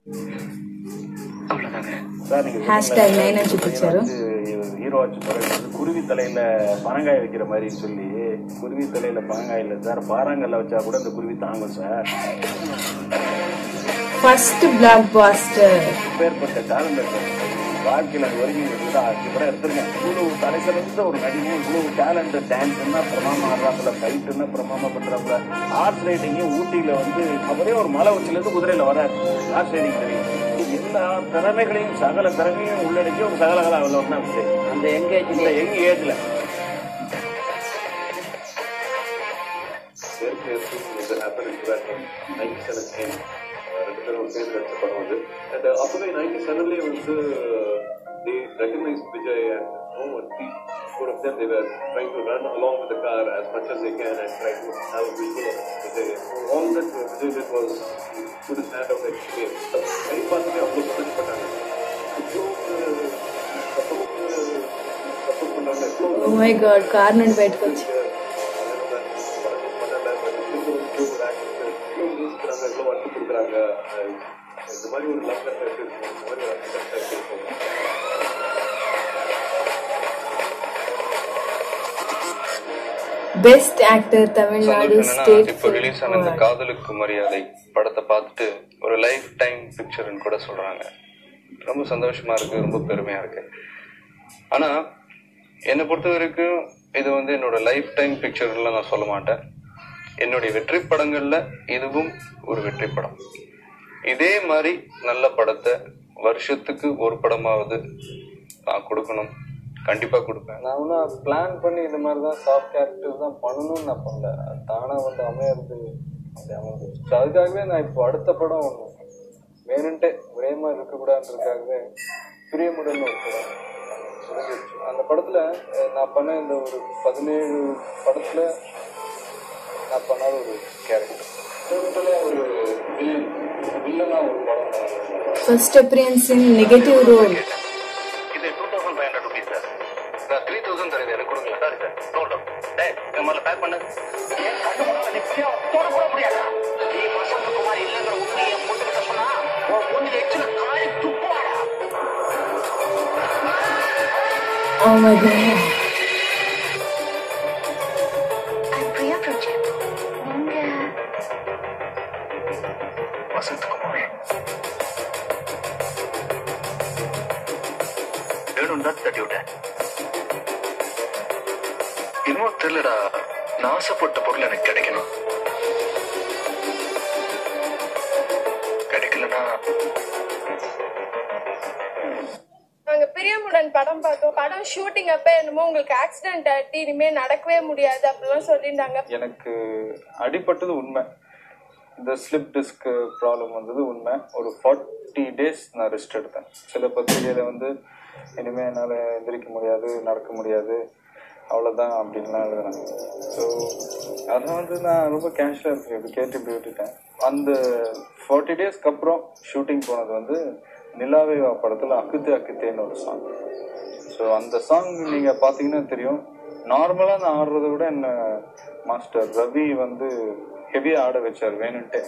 அவ்வளவுதாங்க சார் நீங்க Hashtag nine and చూపించారు. ஹீரோ ஆச்சு படம் வந்து குருவி தலையில பனங்காய் வைக்கிற மாதிரி சொல்லி குருவி தலையில பனங்காய் இல்ல சார் பாறாங்கல்ல வச்சா கூட இந்த குருவி தாங்கும் சார் ஃபர்ஸ்ட் பிளாக் பாஸ்டர் பேர்பட்ட டேலண்ட் சார் வாழ்க்கையில் அது வரைக்கும் இருக்குது அஞ்சு படம் எடுத்திருக்கேன் இவ்வளவு தலைசிறந்த ஒரு நடிகை இவ்வளவு டேலண்ட் டான்ஸ்னா பிரமாமா ஆடுறாப்புல ஃபைட்டுன்னா பிரமாமா பண்றாப்புல ஹார்ஸ் ரைடிங்கும் ஊட்டியில வந்து அவரே ஒரு மலை உச்சிலேருந்து குதிரையில வராரு ஹார்ஸ் ரைடிங் தெரியும் எல்லா திறமைகளையும் சகல திறமையும் உள்ளடக்கி ஒரு சகலகலா உள்ளவன் தான் விஜய் அந்த எங்க இந்த யங் ஏஜ்ல இயற்கை இது ஹேப்பன் நைன்டி செவன் ரெண்டு பேரும் சேர்ந்து நடிச்ச படம் அது அண்ட் அப்பவே நைன்டி செவன்லேயே வந்து they recognized Vijay and no one four of them they were trying to run along with the car as much as they can and try to have a visual of Vijay. All that Vijay did was he put his hand out and shave. கை பார்த்துட்டு அவ்வளோ சந்தோஷப்பட்டாங்க இவ்வளோ support support பண்ணாங்க எவ்வளோ ఓ my God car నుండి బయటకు వచ్చి இந்த மாதிரி ஒரு லவ் கன்செப்ட் இருக்கும் இந்த மாதிரி ஒரு கன்செப்ட் இருக்கும் பெஸ்ட் ஆக்டர் தமிழ்நாடு சந்தோஷம் என்னன்னா ஸ்டேட் இப்ப ரிலீஸ் ஆன இந்த காதலுக்கு மரியாதை படத்தை பார்த்துட்டு ஒரு லைஃப் டைம் பிக்சர்னு கூட சொல்றாங்க ரொம்ப சந்தோஷமா இருக்கு ரொம்ப பெருமையா இருக்கு ஆனா என்னை பொறுத்த வரைக்கும் இது வந்து என்னோட லைஃப் டைம் பிக்சர்லாம் நான் சொல்ல மாட்டேன் என்னுடைய வெற்றி படங்கள்ல இதுவும் ஒரு வெற்றி படம் இதே மாதிரி நல்ல படத்தை வருஷத்துக்கு ஒரு படமாவது நான் கொடுக்கணும் கண்டிப்பா கொடுப்பேன் நான் ஒன்றும் பிளான் பண்ணி இந்த மாதிரி தான் சாஃப்ட் கேரக்டர் தான் பண்ணணும்னு நான் பண்ணல அது தானா வந்து அமையறது அப்படி அமைஞ்சிருச்சு So அதுக்காகவே நான் இப்போ அடுத்த படம் ஒன்று வேணுன்ட்டே ஒரே மாதிரி இருக்கக்கூடாதுன்றதுக்காகவே பிரியமுடன் ஒரு படம் முடிஞ்சிருச்சு அந்த படத்துல அஹ், நான் பண்ண இந்த ஒரு பதினேழு படத்துல நான் பண்ணாத ஒரு கேரக்டர் ஒரு வில்லன் வில்லனா ஒரு படம் பண்ணேன். First appearance in negative role இது two thousand five hundred rupees sir நான் த்ரீ தௌசண்ட் தரேன் எனக்கு கொடுங்க சாரி சார் நோட் டேய் என் முதல்ல பேக் பண்ணு நிச்சயம் தொட கூட முடியாதா நீ வசந்தகுமார் இல்லைங்கிற உண்மையை என் பொண்ணுகிட்ட சொன்னா உன் மூஞ்சில எச்சில காய் துப்புவாடா oh my god Priya project நீங்க வசந்தகுமார் வேணும் தான் தட்டி விட்டேன் இன்னும் தெரியலடா நான் ஆசைப்பட்ட பொருள் எனக்கு கிடைக்கணும் கிடைக்கலன்னா நாங்க பிரியமுடன் படம் பார்த்தோம் படம் ஷூட்டிங் அப்ப என்னமோ உங்களுக்கு ஆக்சிடென்ட் ஆயிட்டு இனிமே நடக்கவே முடியாது அப்படிலாம் சொல்லியிருந்தாங்க எனக்கு அடிபட்டது உண்மை இந்த ஸ்லிப் டிஸ்க் ப்ராப்ளம் வந்தது உண்மை ஒரு ஃபார்ட்டி டேஸ் நான் ரெஸ்ட் எடுத்தேன் சில பத்திரிகையில வந்து இனிமே என்னால் எந்திரிக்க முடியாது நடக்க முடியாது அவ்வளோதான் அப்படின்லாம் எழுதுனாங்க ஸோ அதை வந்து நான் ரொம்ப கேஷுவலாக இருக்கு இப்படி கேட்டு இப்படி விட்டுட்டேன் அந்த ஃபார்ட்டி டேஸ்க்கு அப்புறம் ஷூட்டிங் போனது வந்து நிலாவே வா படத்தில் அக்குத்து அக்குத்தேன்னு ஒரு சாங் ஸோ அந்த சாங் நீங்க பாத்தீங்கன்னா தெரியும் நார்மலா நான் ஆடுறதை விட என்ன மாஸ்டர் ரவி வந்து ஹெவியா ஆட வச்சார் வேணும்ட்டே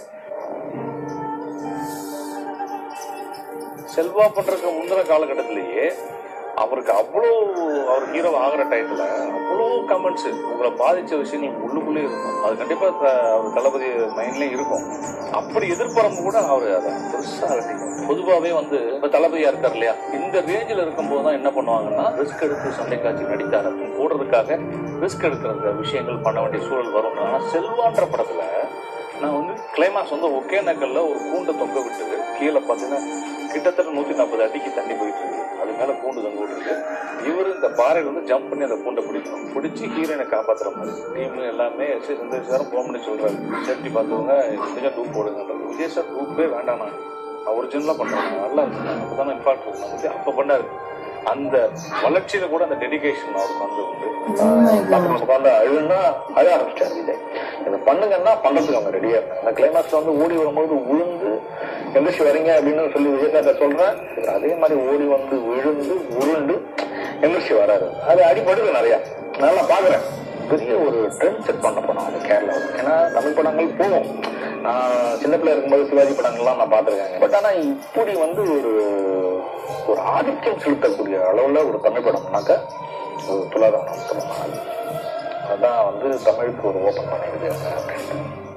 செல்வா பண்றதுக்கு முந்தின காலகட்டத்திலேயே அவருக்கு அவ்வளோ அவர் ஹீரோ ஆகிற டயத்துல அவ்வளோ கமெண்ட்ஸ் உங்களை பாதிச்ச விஷயங்கள் உள்ளுக்குள்ளே இருக்கும் அது கண்டிப்பா த- அவர் தளபதி மைண்ட்லயும் இருக்கும் அப்படி எதிர்பார்ப்பு கூட அவர் அதை பெருசா அலட்டிக்கும் பொதுவாகவே வந்து இப்ப தளபதியா இருக்கார் இல்லையா இந்த ரேஞ்சில் இருக்கும்போது தான் என்ன பண்ணுவாங்கன்னா ரிஸ்க் எடுத்து சண்டை காட்சி நடித்தார் அப்படின்னு போடுறதுக்காக ரிஸ்க் எடுக்கிற விஷயங்கள் பண்ண வேண்டிய சூழல் வரும் ஆனா செல்வான்ற படத்துல நான் வந்து கிளைமாக்ஸ் வந்து ஒகே நக்கல்ல ஒரு கூண்டை தொங்க விட்டு கீழே பார்த்தீங்கன்னா கிட்டத்தட்ட நூத்தி நாற்பது அடிக்கு தண்ணி போயிட்டு இருக்கு அது மேல கூண்டு தொங்க விட்டுருக்கு இவரு இந்த பாறையில வந்து ஜம்ப் பண்ணி அந்த கூண்டை பிடிக்கணும் பிடிச்சி ஹீரோனை காப்பாத்துற மாதிரி டீம் எல்லாமே எஸ் எஸ் சந்திரசேகரம் போன் பண்ணி சொல்றாரு சேஃப்டி பார்த்தவங்க கொஞ்சம் டூப் போடுங்கன்றது விஜய் சார் டூப்பே வேண்டாம் நான் ஒரிஜினலா பண்றாங்க நல்லா இருக்கு அப்பதான் இம்பாக்ட் இருக்கும் நமக்கு அப்ப பண்ணாரு அந்த வளர்ச்சியில கூட அந்த டெடிகேஷன் அவருக்கு வந்து உண்டு உட்காந்து அழுன்னா அழ ஆரம்பிச்சாரு விஜய் இதை பண்ணுங்கன்னா பண்றதுக்கு அவங்க ரெடியா இருக்காங்க அந்த கிளைமாக்ஸ் வந்து ஓடி வரும்போது உளுந்து எந்திரிச்சு வரீங்க அப்படின்னு சொல்லி விஜய் சார் சொல்றேன் இவர் அதே மாதிரி ஓடி வந்து விழுந்து உருண்டு எந்திரிச்சு வராரு அது அடிபடுது நிறைய நல்லா பாக்குறேன் பெரிய ஒரு ட்ரெண்ட் செட் பண்ண போனோம் அது கேரளாவில் ஏன்னா தமிழ் படங்கள் போகும் நான் சின்ன பிள்ளை இருக்கும்போது சிவாஜி படங்கள்லாம் நான் பார்த்துருக்கேங்க பட் ஆனா இப்படி வந்து ஒரு ஒரு ஆதிக்கம் செலுத்தக்கூடிய அளவுல ஒரு தமிழ் படம்னாக்க அது துலாதாரம் படம் அதான் வந்து தமிழுக்கு ஒரு ஓபன் பண்ணிடுது அப்படின்ட்டு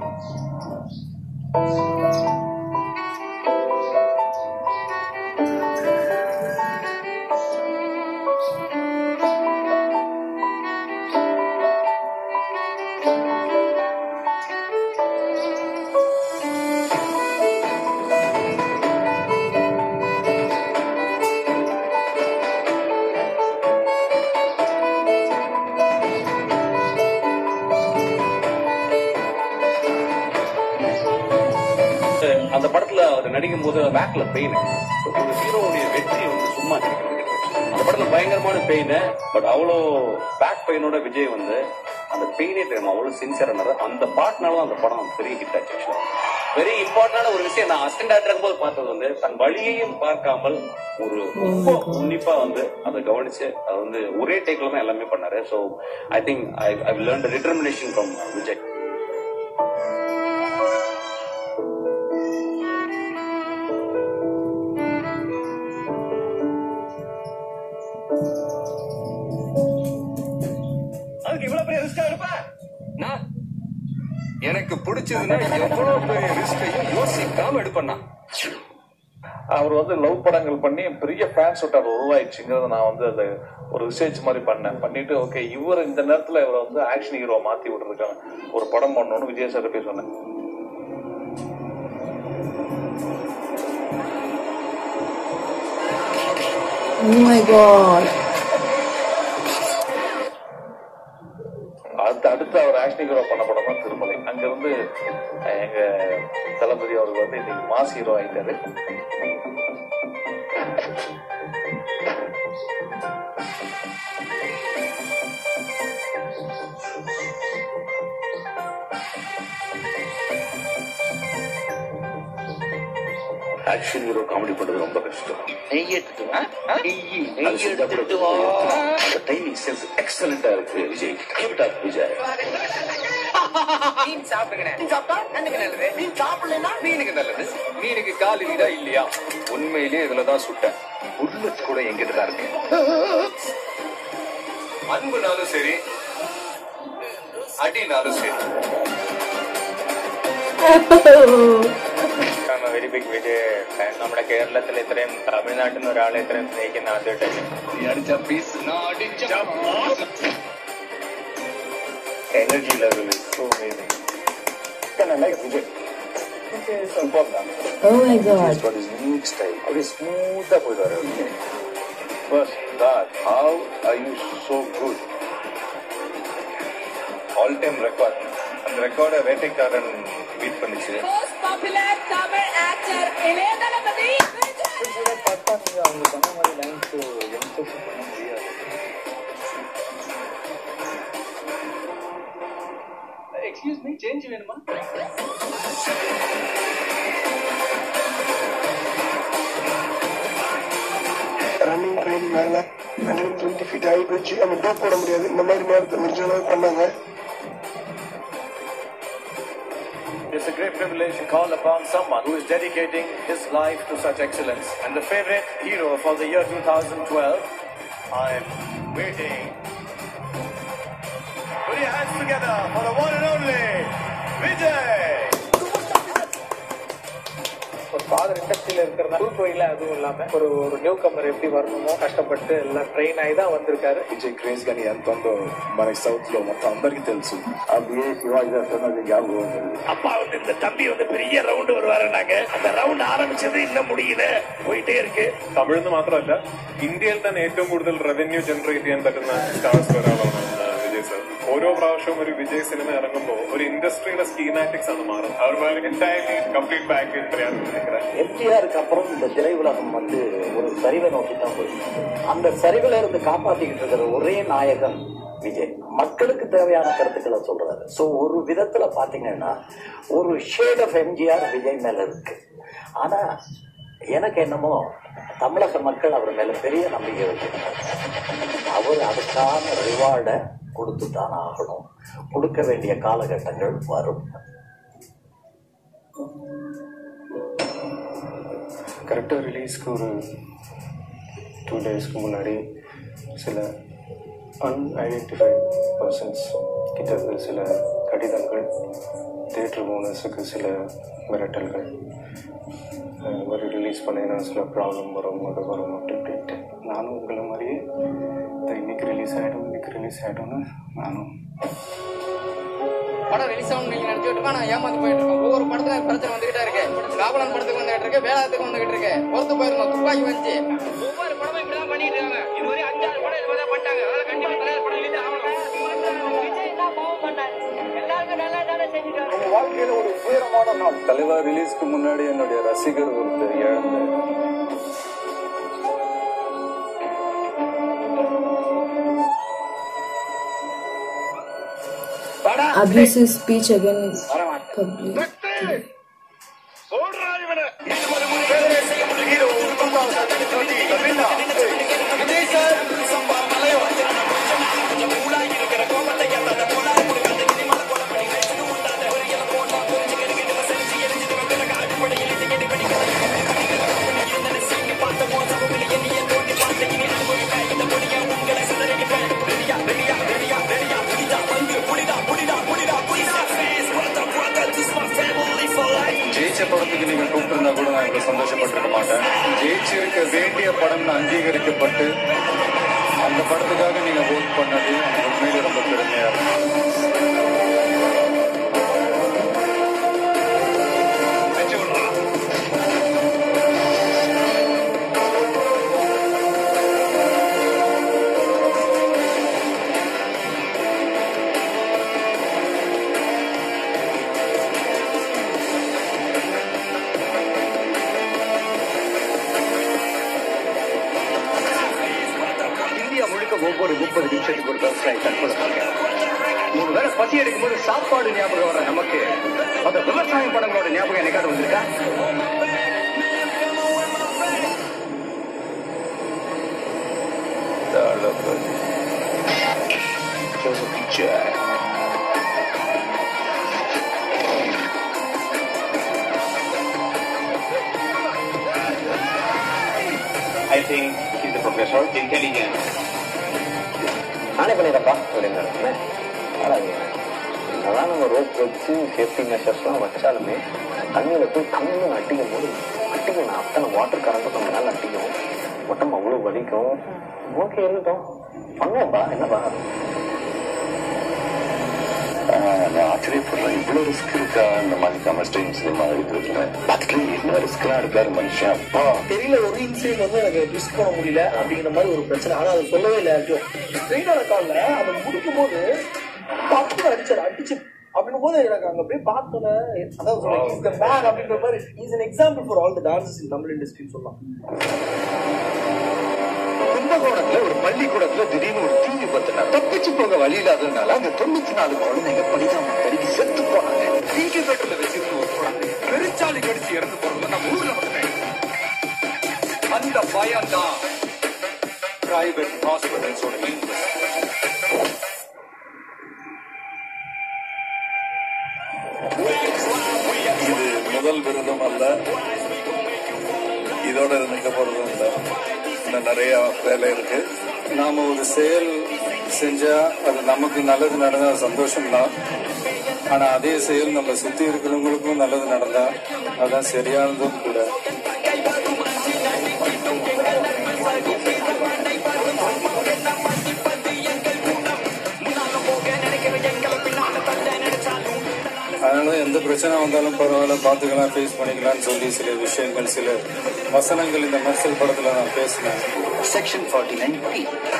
அந்த படத்துல அவர் நடிக்கும் போது பேக்ல பெயின் ஒரு ஹீரோவுடைய வெற்றி வந்து சும்மா கிடைக்கிறது அந்த படத்துல பயங்கரமான பெயின் பட் அவ்வளோ பேக் பெயினோட விஜய் வந்து அந்த பெயினே தெரியும் அவ்வளவு சின்சியரானது அந்த பாட்னால அந்த படம் பெரிய ஹிட் ஆச்சு வெரி இம்பார்ட்டன்டான ஒரு விஷயம் நான் அசிஸ்டன்ட் டேரக்டர் போது பார்த்தது வந்து தன் வழியையும் பார்க்காமல் ஒரு ரொம்ப உன்னிப்பா வந்து அதை கவனிச்சு அது வந்து ஒரே டேக்ல தான் எல்லாமே பண்ணாரு so I think I I learn determination from Vijay அதுக்கு இவ்வளவு பெரிய ரிஸ்க் எடுப்ப நான் எனக்கு பிடிச்சதுன்னா எவ்வளவு பெரிய ரிஸ்கையும் யோசிக்காம எடுப்பேன்னா அவர் வந்து லவ் படங்கள் பண்ணி பெரிய ஃபேன்ஸ் விட்டார் உருவாயிடுச்சுங்கிறத நான் வந்து அதை ஒரு ரிசர்ச் மாதிரி பண்ணேன் பண்ணிட்டு ஓகே இவர் இந்த நேரத்துல இவரை வந்து ஆக்ஷன் ஹீரோ மாத்தி விட்டுருக்காங்க ஒரு படம் பண்ணணும்னு விஜய் சார் போய் சொன்னேன் Oh my god. அடுத்து அடுத்து அவர் ஆக்ஷன் ஹீரோ பண்ண படம் தான் திருமலை அங்க இருந்து அஹ், எங்க தளபதி அவருக்கு வந்து இன்னைக்கு மாஸ் ஹீரோ ஆயிட்டாரு ஆக்ஷன் ஹீரோ காமெடி பண்றது ரொம்ப கஷ்டம் நெய் எடுத்துட்டு அது செஞ்சா கூட அந்த டைமிங் சென்ஸ் எக்ஸலண்டா இருக்கு Vijay Keep it up, Vijay மீன் சாப்பிடுங்க மீன் சாப்பிட்டா கண்ணுக்கு நல்லது மீன் சாப்பிடலன்னா மீனுக்கு நல்லது மீனுக்கு கால் இதா இல்லையா உண்மையிலேயே இதுலதான் சுட்டேன் புல்லட் கூட எங்கிட்ட தான் இருக்கு அன்புனாலும் சரி அடினாலும் சரி വെരി ബിഗ് വിജയ് ഫാൻ നമ്മുടെ കേരളത്തിൽ ഇത്രയും തമിഴ്നാട്ടിൽ നിന്ന് ഒരാളെ ഇത്രയും സ്നേഹിക്കുന്ന ആദ്യമായിട്ട് நீ அடிச்ச பீஸ் நான் அடிச்ச energy level is so amazing. Kind of like Vijay. Vijay is superb தான். Oh my god. He's got his unique style. அப்படியே ஸ்மூத்தா போயிடுவாரு Vijay. But that, how are you so good? All time record அந்த ரெக்கார்டை Vettaikaran beat பண்ணிச்சு Most popular Tamil actor இளைய தளபதி விஜய். பார்த்தா நீங்க அவங்க சொன்ன மாதிரி லைன்ஸ் யங்ஸ்டர்ஸ் பண்ண முடியாது எக்ஸ்கியூஸ் மீ சேஞ்ச் வேணுமா ரன்னிங் ட்ரெயின் மேல ஹண்ட்ரட் டுவெண்ட்டி ஃபீட் ஆகி போச்சு நம்ம டோப் போட முடியாது இந்த மாதிரி நேரத்தை முடிஞ்ச அளவு பண்ணாங்க It's a great privilege to call upon someone who is dedicating his life to such excellence. And the favorite hero for the year 2012, I'm waiting. Put your hands together for the one and only Vijay! ஒரு father இண்டஸ்ட்ரியில இருக்கிறதா புது தொழில அதுவும் இல்லாம ஒரு ஒரு new கமர் எப்படி வரணுமோ கஷ்டப்பட்டு எல்லாம் ட்ரெயின் ఆగి தான் வந்திருக்காரு విజయ్ క్రేజ్ కానీ ఎంత ఉందో మనకి సౌత్ లో మొత్తం అందరికీ తెలుసు அப்படியே சிவாஜி தான் சொன்னது ஞாபகம் வந்தது அப்பா வந்து இந்த தம்பி வந்து பெரிய ரவுண்ட் வருவாருனாங்க அந்த ரவுண்ட் ஆரம்பிச்சது இன்னும் முடியல പോയിട്ടേ ഇരിക്ക് തമിഴ് എന്ന് മാത്രമല്ല ഇന്ത്യയിൽ തന്നെ ഏറ്റവും കൂടുതൽ റവന്യൂ ജനറേറ്റ് ചെയ്യാൻ പറ്റുന്ന സ്റ്റാർസ് ഒരാളാണ് ആ, വിജയ് സർ ഓരോ പ്രാവശ്യവും ഒരു വിജയ് സിനിമ ഇറങ്ങുമ്പോൾ ഒരു ഇൻഡസ്ട്രിയുടെ സ്കീമാറ്റിക്സ് ആണ് മാറുന്നത് അവർ എൻറ്റയർലി കംപ്ലീറ്റ് പാക്കേജ് തരാൻ எம்ஜிஆருக்கு அப்புறம் இந்த திரையுலகம் வந்து ஒரு சரிவை நோக்கி தான் போயிருக்கு அந்த சரிவுல இருந்து காப்பாத்திக்கிட்டு இருக்கிற ஒரே நாயகன் விஜய் மக்களுக்கு தேவையான கருத்துக்களை சொல்றாரு சோ ஒரு விதத்துல பாத்தீங்கன்னா ஒரு ஷேட் ஆஃப் எம்ஜிஆர் விஜய் மேல இருக்கு ஆனா எனக்கு என்னமோ தமிழக மக்கள் அவர் மேல பெரிய நம்பிக்கை வச்சிருக்காங்க அவர் அதுக்கான ரிவார்டை கொடுத்து தான் ஆகணும் கொடுக்க வேண்டிய காலகட்டங்கள் வரும் கரெக்டாக ரிலீஸ்க்கு ஒரு டூ டேஸ்க்கு முன்னாடி சில அன்ஐடென்டிஃபைட் பர்சன்ஸ் கிட்ட இருந்து சில கடிதங்கள் தேட்டர் ஓனர்ஸுக்கு சில மிரட்டல்கள் அஹ் இந்த மாதிரி ரிலீஸ் பண்ணினா சில ப்ராப்ளம் வரும் அது வரும் அப்படி இப்படின்ட்டு நானும் உங்களை மாதிரியே இந்த இன்னைக்கு ரிலீஸ் ஆகிடும் இன்னைக்கு ரிலீஸ் ஆகிடும்னு நானும் படம் ரிலீஸ் ஆகும் நீங்க நினைச்சிட்டு இருக்கோம் நான் ஏமாந்து போயிட்டு இருக்கோம் ஒவ்வொரு படத்துல பிரச்சனை வந்துகிட்டே இருக்கு காவலன் படத்துக்கு வந்துகிட்டு இருக்கு வேளாத்துக்கு வந்துகிட்டு இருக்கு பொறுத்து போயிருந்தோம் துப்பாக்கி வந்துச்சு ஒவ்வொரு படமும் இப்படிதான் பண்ணிட்டு இருக்காங்க இதுவரை அஞ்சாறு படம் இது மாதிரி பண்ணிட்டாங்க அதனால கண்டிப்பா தலைவர் படம் ரிலீஸ் ஆகணும் விஜய் தான் பாவம் பண்ணாரு எல்லாருக்கும் நல்லா தானே செஞ்சுட்டாங்க வாழ்க்கையில ஒரு உயரமான நாள் தலைவர் ரிலீஸ்க்கு முன்னாடி என்னுடைய ரசிகர் ஒருத்தர் இழந்தார் Abusive speech against public. ஜெயிச்ச படத்துக்கு நீங்க கூப்பிட்டிருந்தா கூட நான் இவ்வளவு சந்தோஷப்பட்டிருக்க மாட்டேன் ஜெயிச்சிருக்க வேண்டிய படம் அங்கீகரிக்கப்பட்டு அந்த படத்துக்காக நீங்க ஓட் பண்ணது எனக்கு உண்மையிலே ரொம்ப பெருமையா இருக்கு இந்தியா முழுக்க ஒவ்வொரு முப்பது நிமிஷத்துக்கு ஒரு விவசாயி தற்கொலை பண்றாங்க. மூணு வேளை பசி எடுக்கும் போது சாப்பாடு ஞாபகம் வர நமக்கு அந்த விவசாய படங்களோட ஞாபகம் என்னைக்காவது வந்திருக்கா Thalapathy Jai I think is professor intelligence நானே பண்ணிடுறப்பா அப்படின்னு அதாவது என்னதான் நம்ம ரோப் வச்சு சேஃப்டி மெஷர்ஸ்லாம் வச்சாலுமே தண்ணியில் போய் கம்மியும் அட்டிக்கும் போது அட்டிக்கும் நான் அத்தனை வாட்டர் கரண்ட் நம்ம மேலே அட்டிக்கும் உடம்பு அவ்வளோ வலிக்கும் ஓகே இருக்கட்டும் பண்ணுவோம்பா என்னப்பா நான் ஆச்சரியப்படுறேன் இவ்வளவு ரிஸ்க் இருக்கா இந்த மாதிரி கமர்ஸ்டைம் சினிமா எடுக்கிறதுல அதுல என்ன ரிஸ்க்லாம் எடுக்காரு மனுஷன் அப்பா தெரியல ஒரு இன்சிடென்ட் வந்து எனக்கு டிஸ்க் பண்ண முடியல அப்படிங்கிற மாதிரி ஒரு பிரச்சனை ஆனா அதை சொல்லவே இல்லை யார்ட்டும் ட்ரெயினோட காலில் அவன் முடிக்கும் போது பத்து அடிச்சாரு அடிச்சு அப்படின்னும் போது எனக்கு அங்க போய் பார்த்தோன்னே அதான் சொல்றேன் இஸ் த மேன் அப்படின்ற மாதிரி is an example for all the dances in Tamil இண்டஸ்ட்ரின்னு சொல்லலாம் கும்பகோணத்துல ஒரு பள்ளிக்கூடத்துல திடீர்னு ஒரு தீ விபத்துனா தப்பிச்சு போக வழி இல்லாததுனால அந்த தொண்ணூத்தி நாலு குழந்தைங்க பரிதாபம் கருகி செத்து போனாங்க இன்குபேட்டர்ல வச்சிருந்த ஒரு குழந்தை பெருச்சாலி கடிச்சு இறந்து போறது நம்ம ஊர்ல மட்டுமே அந்த பயம் தான் பிரைவேட் ஹாஸ்பிட்டல்ஸோட இது முதல் விருதும் அல்ல இதோட இது நிக்க போறதும் இல்லை இன்னும் நிறைய வேலை இருக்கு நாம ஒரு செயல் செஞ்சா அது நமக்கு நல்லது நடந்தா சந்தோஷம் தான் ஆனா அதே செயல் நம்ம சுத்தி இருக்கிறவங்களுக்கும் நல்லது நடந்தா அதான் சரியானதும் கூட அதனால எந்த பிரச்சனை வந்தாலும் பரவாயில்ல பார்த்துக்கலாம் ஃபேஸ் பண்ணிக்கலாம்னு சொல்லி சில விஷயங்கள் சில வசனங்கள் இந்த மெர்சல் படத்துல நான் பேசினேன் செக்ஷன் ஃபார்ட்டி நைன் பி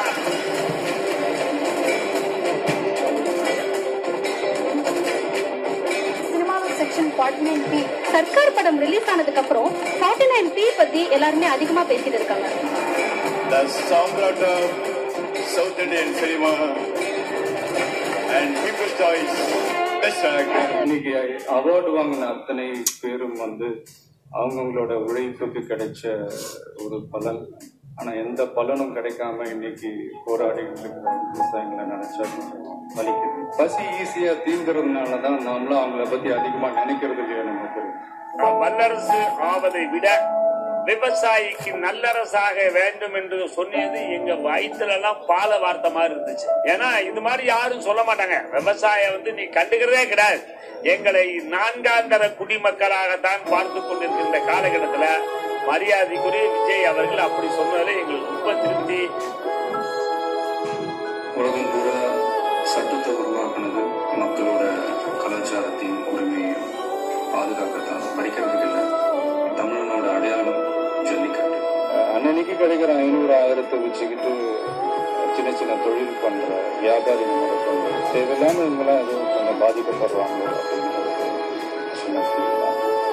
சினிமாவில் section forty nine B Sarkar படம் ரிலீஸ் ஆனதுக்கு அப்புறம் ஃபார்ட்டி நைன் பி பத்தி எல்லாருமே அதிகமா பேசிட்டு இருக்காங்க the Samrat of South Indian cinema and People's Choice Best Actor. இன்னைக்கு அவார்டு வாங்கின அத்தனை பேரும் வந்து அவங்கவுங்களோட உழைப்புக்கு கிடைச்ச ஒரு பலன் ஆனா எந்த பலனும் கிடைக்காம இன்னைக்கு போராடிட்டு இருக்கிற விவசாயிகளை நினைச்சா கொஞ்சம் வலிக்குது பசி ஈஸியா தீந்துறதுனால தான் நாமளும் அவங்கள பத்தி அதிகமா நினைக்கிறது இல்லையா நமக்கு வல்லரசு ஆவதை விட விவசாயிக்கு நல்லரசாக வேண்டும் என்று சொன்னது எங்க வயிற்றுல எல்லாம் பால வார்த்தை மாதிரி இருந்துச்சு ஏன்னா இது மாதிரி யாரும் சொல்ல மாட்டாங்க விவசாயம் வந்து நீ கண்டுக்கிறதே கிடையாது எங்களை நான்காந்தர குடிமக்களாகத்தான் பார்த்து கொண்டிருக்கின்ற காலகட்டத்துல மரியாதைக்குரிய விஜய் அவர்கள் அப்படி சொன்னதுல எங்களுக்கு ரொம்ப திருப்தி உலகம் பூரா சட்டத்தை உருவாக்குனது மக்களோட கலாச்சாரத்தையும் உரிமையையும் பாதுகாக்கத்தான் படிக்கிறதுக்கு இல்லை தமிழனோட அடையாளம் ஜல்லிக்கட்டு அன்னன்னைக்கு கிடைக்கிற ஐநூறு ஆயிரத்தை வச்சுக்கிட்டு சின்ன சின்ன தொழில் பண்ற வியாபாரிகள் முதற்கொண்டு தேவையில்லாம இவங்களாம் எதுவும் கொஞ்சம் பாதிக்கப்படுறாங்க அப்படிங்கிறது சின்ன feel தான்.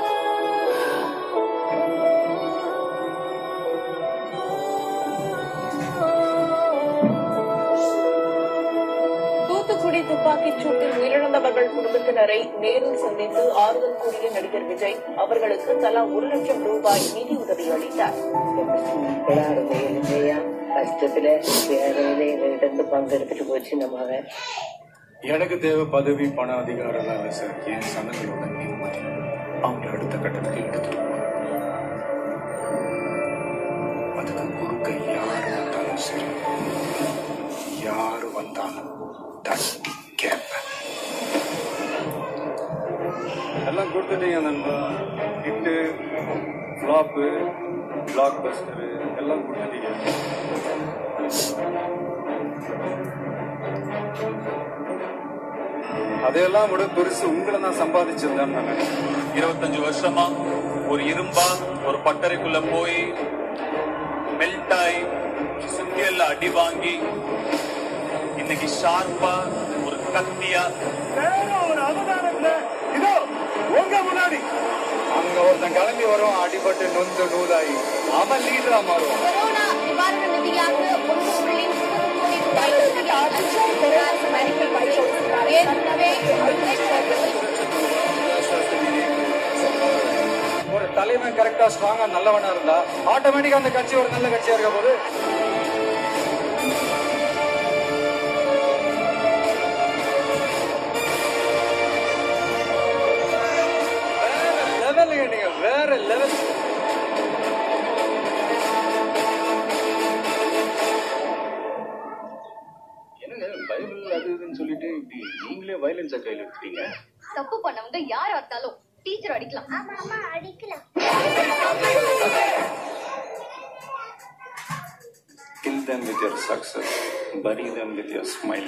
தூத்துக்குடி துப்பாக்கிச் சூட்டில் உயிரிழந்தவர்கள் குடும்பத்தினரை நேரில் சந்தித்து ஆறுதல் கூறிய நடிகர் விஜய் அவர்களுக்கு தலா ஒரு லட்சம் ரூபாய் நிதி உதவி அளித்தார் பிள்ளாருடைய இல்லையா கஷ்டத்துல வேறவே எங்ககிட்ட பங்கெடுத்துட்டு போச்சு நம்ம அவன் எனக்கு தேவை பதவி பண அதிகாரம் எல்லாம் இல்லை சார் என் சனங்களோட நிம்மதி அவங்க அடுத்த கட்டத்துக்கு எடுத்து அதுக்கு குறுக்க யார் வந்தாலும் சரி யார் வந்தாலும் தட்டி கேட்பேன் எல்லாம் கொடுத்துட்டீங்க நண்பா ஹிட்டு ஃப்ளாப்பு பிளாக் பஸ்டரு எல்லாம் கொடுத்துட்டீங்க அதையெல்லாம் விட பெருசு உங்களை நான் சம்பாதிச்சிருந்தேன் நான் நினைக்கிறேன் இருபத்தஞ்சு வருஷமா ஒரு இரும்பா ஒரு பட்டறைக்குள்ள போய் மெல்ட் ஆகி சுத்தியல்ல அடி வாங்கி இன்னைக்கு ஷார்ப்பா ஒரு கத்தியா ஒரு அவதாரத்துல இதோ உங்க முன்னாடி அங்க ஒருத்தன் கிளம்பி வரும் அடிபட்டு நொந்து நூலாகி அவன் லீடரா மாறுவான் கொரோனா நிவாரண நிதியாக ஒன்று புள்ளி மூணு கோடி ரூபாய் ஒதுக்கீடு அரசு அறிவிக்கப்பட்டு ஏற்கனவே ஒரு தலைவன் கரெக்டா ஸ்ட்ராங்கா நல்லவனா இருந்தா ஆட்டோமேட்டிக்கா அந்த கட்சி ஒரு நல்ல கட்சியா இருக்க போது லெவலுங்க நீங்க வேற லெவல் என்னங்க பைபிள் அது இதுன்னு சொல்லிட்டு இப்படி நீங்களே வயலன்ஸை கையில் எடுத்துட்டீங்க தப்பு பண்ணவங்க யாரா இருந்தாலும் டீச்சர் அடிக்கலாம் ஆமா ஆமா அடிக்கலாம் kill them with your success bury them with your smile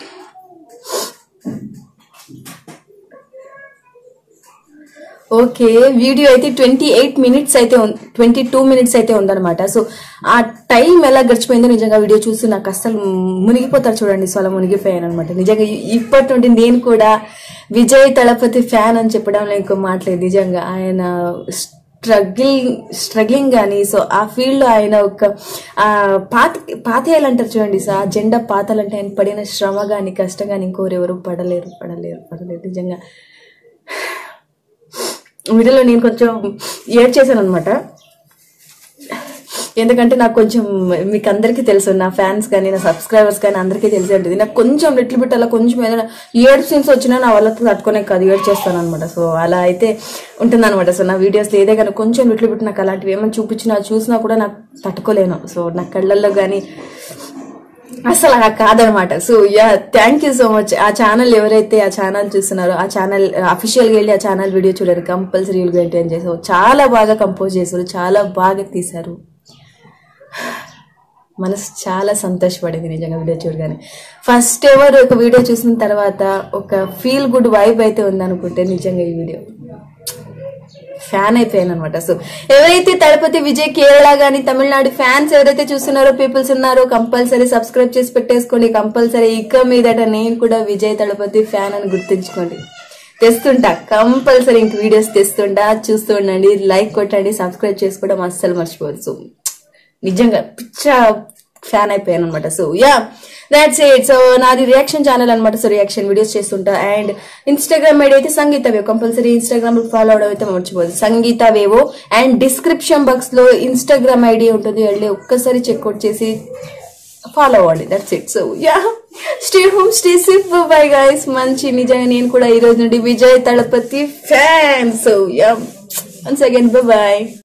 okay video అయితే ట్వంటీ ఎయిట్ మినిట్స్ అయితే ట్వంటీ టూ మినిట్స్ అయితే ఉందన్నమాట సో ఆ టైం ఎలా గడిచిపోయిందో నిజంగా వీడియో చూసి నాకు అస్సలు మునిగిపోతారు చూడండి సో అలా మునిగిపోయాను అనమాట నిజంగా ఇ- ఇప్పటి నుండి నేను కూడా విజయ్ తళపతి ఫ్యాన్ అని చెప్పడం ఇంకో మాట్లేదు నిజంగా ఆయన స్ట్రగ్లింగ్ స్ట్రగ్లింగ్ కానీ సో ఆ ఫీల్డ్ లో ఆయన ఒక ఆ పాత పాతేయాలు అంటారు చూడండి సో ఆ జెండా పాతాలంటే ఆయన పడిన శ్రమ కానీ కష్టం కానీ ఇంకోరెవరు పడలేరు పడలేరు పడలేరు నిజంగా వీడియోలో నేను కొంచెం ఏడ్ చేశాను అనమాట ఎందుకంటే నాకు కొంచెం మీకు అందరికీ తెలుసు నా ఫ్యాన్స్ కానీ నా సబ్స్క్రైబర్స్ కానీ అందరికీ తెలిసి ఉంటుంది నాకు కొంచెం లిటిల్ బిట్ అలా కొంచెం ఏదైనా ఏడు సీన్స్ వచ్చినా నా వాళ్ళతో తట్టుకునే కాదు ఏడ్ చేస్తాను అనమాట సో అలా అయితే ఉంటుంది అనమాట సో నా వీడియోస్లో ఏదే కానీ కొంచెం లిటిల్ బిట్ నాకు అలాంటివి ఏమైనా చూపించినా చూసినా కూడా నాకు తట్టుకోలేను సో నా కళ్ళల్లో కానీ అసలు అలా కాదనమాట so ya thank you so much ఆ ఛానల్ ఎవరైతే ఆ ఛానల్ చూస్తున్నారో ఆ ఛానల్ అఫీషియల్ గా వెళ్ళి ఆ ఛానల్ వీడియో చూడారు కంపల్సరీ ఎంటర్టైన్ చేసారు చాలా బాగా కంపోజ్ చేశారు చాలా బాగా తీశారు మనసు చాలా సంతోషపడింది నిజంగా వీడియో చూడగానే ఫస్ట్ ఎవర్ ఒక వీడియో చూసిన తర్వాత ఒక ఫీల్ గుడ్ వైబ్ అయితే ఉందనుకుంటే నిజంగా ఈ వీడియో ఫ్యాన్ అయిపోయాను అనమాట సో ఎవరైతే తడపతి విజయ్ కేరళ గాని తమిళనాడు ఫ్యాన్స్ ఎవరైతే చూస్తున్నారో పీపుల్స్ ఉన్నారో కంపల్సరీ సబ్స్క్రైబ్ చేసి పెట్టేసుకోండి కంపల్సరీ ఇక మీదట నేను కూడా విజయ్ తడపతి ఫ్యాన్ అని గుర్తుంచుకోండి తెస్తుంటా కంపల్సరీ ఇంక వీడియోస్ తెస్తుంటా చూస్తూ ఉండండి లైక్ కొట్టండి సబ్స్క్రైబ్ చేసుకోవడం అస్సలు మర్చిపోవద్దు సో నిజంగా పిచ్చ ఫ్యాన్ అయిపోయాను అనమాట so ya that's it so నాది రియాక్షన్ ఛానల్ అనమాట సో రియాక్షన్ వీడియోస్ చేస్తుంటా అండ్ ఇన్స్టాగ్రామ్ ఐడి అయితే Sangeetha wave compulsory Instagram follow అవడం అయితే మర్చిపోదు సంగీత వేవో అండ్ డిస్క్రిప్షన్ బాక్స్ లో ఇన్స్టాగ్రామ్ ఐడి ఉంటుంది వెళ్ళి ఒక్కసారి చెక్అవుట్ చేసి ఫాలో అవ్వండి that's it so ya stay home stay safe bye guys మంచి నిజంగా నేను కూడా ఈ రోజు నుండి Vijay Thalapathy fan so ya once again by